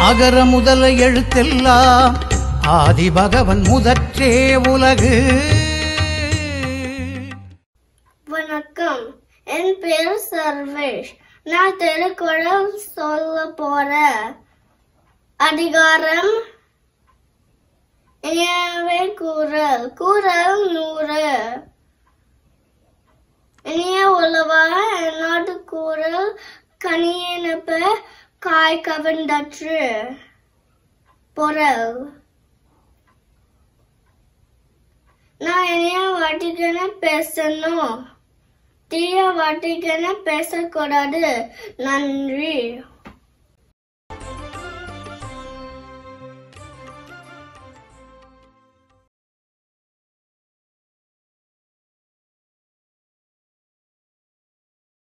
அகர முதல எழுத்தெல்லாம் ஆதி பகவன் முதற்றே உலகு வணக்கம் என் பேர் சர்வேஷ் நான் திருக்குறள் சொல்ல போற அதிகாரம் இனியவே குரல் குரல் நூறு இனிய உழவா என்னோட குரல் கனியனப்ப காய் கவர்ந்தற்று பொருள் நான் இனிய வாட்டிக்கன பேசணும் தீய வாட்டிக்கன பேசக்கூடாது நன்றி